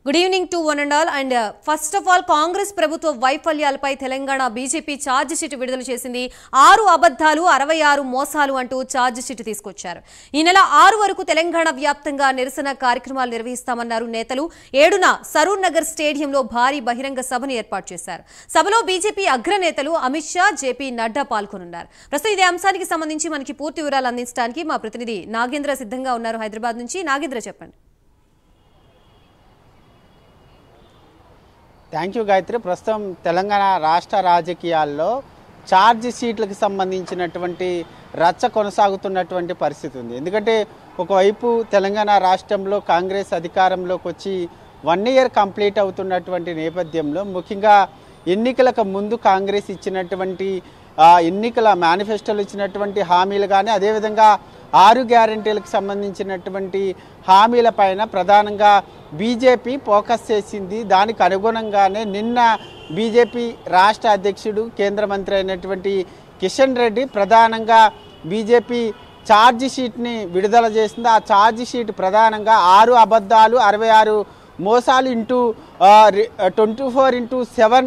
Good evening to one and all and first of all Congress ప్రభుత్వ వైఫల్యాలపై Telangana BJP charge sheet విడుదల చేసింది ఆరు అబద్ధాలు అరవై ఆరు మోసాలు అంటూ ఛార్జ్ షీట్ తీసుకొచ్చారు ఈ నెల ఆరు వరకు తెలంగాణ వ్యాప్తంగా నిరసన కార్యక్రమాలు నిర్వహిస్తామన్నారు నేతలు ఏడున సరూర్ నగర్ స్టేడియంలో భారీ బహిరంగ సభను ఏర్పాటు చేశారు సభలో బీజేపీ అగ్రనేతలు అమిత్ షా జేపీ నడ్డా పాల్గొనున్నారు ప్రస్తుతం ఇదే అంశానికి సంబంధించి మనకి పూర్తి వివరాలు అందించడానికి మా ప్రతినిధి నాగేంద్ర సిద్ధంగా ఉన్నారు హైదరాబాద్ నుంచి నాగేంద్ర చెప్పండి థ్యాంక్ యూ గాయత్రి ప్రస్తుతం తెలంగాణ రాష్ట్ర రాజకీయాల్లో ఛార్జ్ షీట్లకు సంబంధించినటువంటి రచ్చ కొనసాగుతున్నటువంటి పరిస్థితి ఉంది ఎందుకంటే ఒకవైపు తెలంగాణ రాష్ట్రంలో కాంగ్రెస్ అధికారంలోకి వచ్చి వన్ ఇయర్ కంప్లీట్ అవుతున్నటువంటి నేపథ్యంలో ముఖ్యంగా ఎన్నికలకు ముందు కాంగ్రెస్ ఇచ్చినటువంటి ఆ, ఎన్నికల మేనిఫెస్టోలు ఇచ్చినటువంటి హామీలు కానీ అదేవిధంగా ఆరు గ్యారంటీలకు సంబంధించినటువంటి హామీలపైన ప్రధానంగా బీజేపీ ఫోకస్ చేసింది దానికి అనుగుణంగానే నిన్న బీజేపీ రాష్ట్ర అధ్యక్షుడు కేంద్ర మంత్రి అయినటువంటి కిషన్ రెడ్డి ప్రధానంగా బీజేపీ ఛార్జ్ షీట్ని విడుదల చేసింది ఆ ఛార్జ్ షీట్ ప్రధానంగా ఆరు అబద్ధాలు అరవై ఆరు మోసాలు into twenty four into seven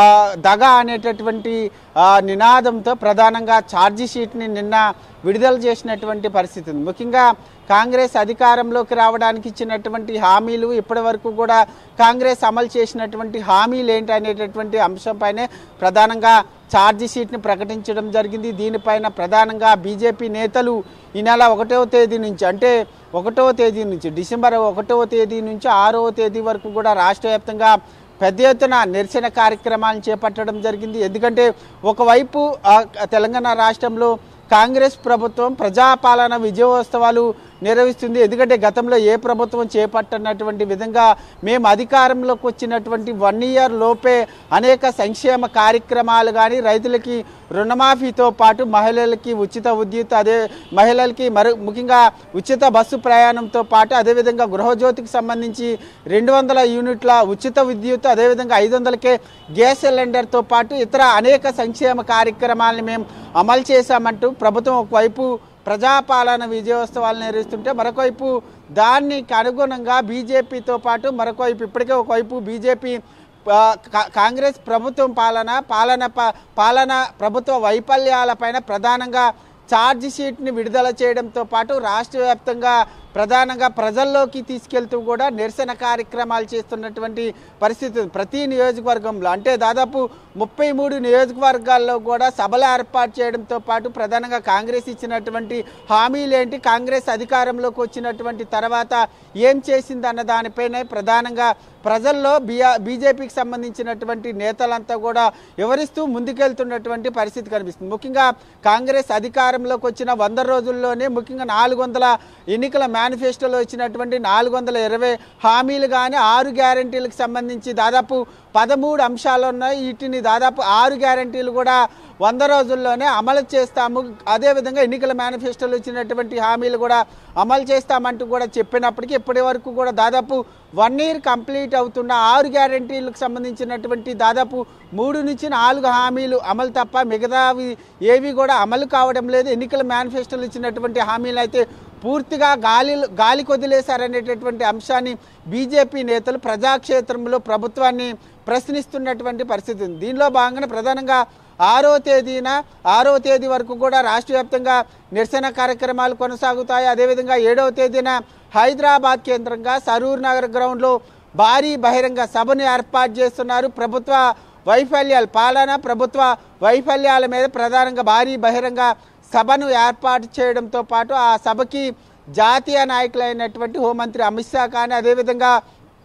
దగ అనేటటువంటి ఆ, నినాదంతో ప్రధానంగా ఛార్జీ షీట్ని నిన్న విడుదల చేసినటువంటి పరిస్థితి ఉంది ముఖ్యంగా కాంగ్రెస్ అధికారంలోకి రావడానికి ఇచ్చినటువంటి హామీలు ఇప్పటి వరకు కూడా కాంగ్రెస్ అమలు చేసినటువంటి హామీలు ఏంటి అనేటటువంటి అంశంపైనే ప్రధానంగా ఛార్జీ షీట్ని ప్రకటించడం జరిగింది దీనిపైన ప్రధానంగా బీజేపీ నేతలు ఈ నెల ఒకటవ తేదీ నుంచి అంటే ఒకటవ తేదీ నుంచి డిసెంబర్ ఒకటవ తేదీ నుంచి ఆరవ తేదీ వరకు కూడా రాష్ట్ర వ్యాప్తంగా పెద్ద ఎత్తున నిరసన కార్యక్రమాలను చేపట్టడం జరిగింది ఎందుకంటే ఒకవైపు ఆ, తెలంగాణ రాష్ట్రంలో కాంగ్రెస్ ప్రభుత్వం ప్రజాపాలన విజయోత్సవాలు నిర్వహిస్తుంది ఎందుకంటే గతంలో ఏ ప్రభుత్వం చేపట్టనటువంటి విధంగా మేము అధికారంలోకి వచ్చినటువంటి వన్ ఇయర్ లోపే అనేక సంక్షేమ కార్యక్రమాలు కానీ రైతులకి రుణమాఫీతో పాటు మహిళలకి ఉచిత విద్యుత్ అదే మహిళలకి మరు ముఖ్యంగా ఉచిత బస్సు ప్రయాణంతో పాటు అదేవిధంగా గృహజ్యోతికి సంబంధించి రెండు వందల యూనిట్ల ఉచిత విద్యుత్ అదేవిధంగా ఐదు వందలకే గ్యాస్ సిలిండర్తో పాటు ఇతర అనేక సంక్షేమ కార్యక్రమాలను మేము అమలు చేశామంటూ ప్రభుత్వం ఒకవైపు ప్రజాపాలన విజయోత్సవాలు నిర్వహిస్తుంటే మరొకవైపు దానికి అనుగుణంగా బీజేపీతో పాటు మరొకవైపు ఇప్పటికే ఒకవైపు బీజేపీ ఆ, కా- కాంగ్రెస్ ప్రభుత్వం పాలన పాలన ప- పాలన ప్రభుత్వ వైఫల్యాలపైన ప్రధానంగా ఛార్జ్ షీట్ని విడుదల చేయడంతో పాటు రాష్ట్ర వ్యాప్తంగా ప్రధానంగా ప్రజల్లోకి తీసుకెళ్తూ కూడా నిరసన కార్యక్రమాలు చేస్తున్నటువంటి పరిస్థితి ఉంది. ప్రతి నియోజకవర్గంలో అంటే దాదాపు ముప్పై మూడు నియోజకవర్గాల్లో కూడా సభలు ఏర్పాటు చేయడంతో పాటు ప్రధానంగా కాంగ్రెస్ ఇచ్చినటువంటి హామీలేంటి కాంగ్రెస్ అధికారంలోకి వచ్చినటువంటి తర్వాత ఏం చేసింది అన్న దానిపైనే ప్రధానంగా ప్రజల్లో బిఆ బీజేపీకి సంబంధించినటువంటి నేతలంతా కూడా వివరిస్తూ ముందుకెళ్తున్నటువంటి పరిస్థితి కనిపిస్తుంది ముఖ్యంగా కాంగ్రెస్ అధికారంలోకి వచ్చిన వంద రోజుల్లోనే ముఖ్యంగా నాలుగు వందల ఎన్నికల మేనిఫెస్టోలో ఇచ్చినటువంటి నాలుగు వందల ఇరవై హామీలు కానీ ఆరు గ్యారంటీలకు సంబంధించి దాదాపు పదమూడు అంశాలు ఉన్నాయి వీటిని దాదాపు ఆరు గ్యారంటీలు కూడా వంద రోజుల్లోనే అమలు చేస్తాము అదేవిధంగా ఎన్నికల మేనిఫెస్టోలో ఇచ్చినటువంటి హామీలు కూడా అమలు చేస్తామంటూ కూడా చెప్పినప్పటికీ ఇప్పటి వరకు కూడా దాదాపు వన్ ఇయర్ కంప్లీట్ అవుతున్న ఆరు గ్యారంటీలకు సంబంధించినటువంటి దాదాపు మూడు నుంచి నాలుగు హామీలు అమలు తప్ప మిగతావి ఏవి కూడా అమలు కావడం లేదు ఎన్నికల మేనిఫెస్టోలో ఇచ్చినటువంటి హామీలు అయితే పూర్తిగా గాలి గాలి కొదిలేశారనేటటువంటి అంశాన్ని బీజేపీ నేతలు ప్రజాక్షేత్రంలో ప్రభుత్వాన్ని ప్రశ్నిస్తున్నటువంటి పరిస్థితి ఉంది దీనిలో భాగంగా ప్రధానంగా ఆరో తేదీన ఆరో తేదీ వరకు కూడా రాష్ట్ర వ్యాప్తంగా నిరసన కార్యక్రమాలు కొనసాగుతాయి అదేవిధంగా ఏడవ తేదీన హైదరాబాద్ కేంద్రంగా సరూర్ నగర్ గ్రౌండ్లో భారీ బహిరంగ సభను ఏర్పాటు చేస్తున్నారు ప్రభుత్వ వైఫల్యాలు పాలన ప్రభుత్వ వైఫల్యాల మీద ప్రధానంగా భారీ బహిరంగ సభను ఏర్పాటు చేయడంతో పాటు ఆ సభకి జాతీయ నాయకులైనటువంటి హోంమంత్రి అమిత్ షా కానీ అదేవిధంగా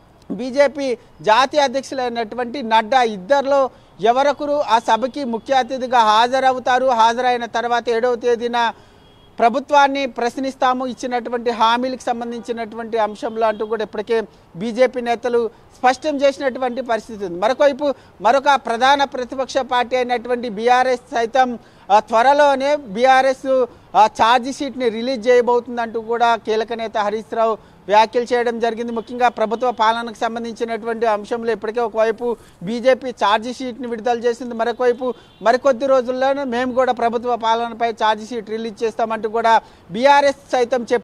బీజేపీ జాతీయ అధ్యక్షులైనటువంటి నడ్డా ఇద్దరిలో ఎవరొకరు ఆ సభకి ముఖ్య అతిథిగా హాజరవుతారు హాజరైన తర్వాత ఏడవ తేదీన ప్రభుత్వాన్ని ప్రశ్నిస్తాము ఇచ్చినటువంటి హామీలకు సంబంధించినటువంటి అంశంలో అంటూ కూడా ఇప్పటికే బీజేపీ నేతలు స్పష్టం చేసినటువంటి పరిస్థితి ఉంది మరొకవైపు మరొక ప్రధాన ప్రతిపక్ష పార్టీ అయినటువంటి బీఆర్ఎస్ సైతం ఆ, త్వరలోనే బీఆర్ఎస్ ఛార్జీ షీట్ని రిలీజ్ చేయబోతుందంటూ కూడా కీలక నేత హరీష్ రావు వ్యాఖ్యలు చేయడం జరిగింది ముఖ్యంగా ప్రభుత్వ పాలనకు సంబంధించినటువంటి అంశంలో ఇప్పటికే ఒకవైపు బీజేపీ ఛార్జీ షీట్ని విడుదల చేసింది మరొకవైపు మరికొద్ది రోజుల్లోనే మేము కూడా ప్రభుత్వ పాలనపై ఛార్జీ షీట్ రిలీజ్ చేస్తామంటూ కూడా బీఆర్ఎస్ సైతం చెప్పి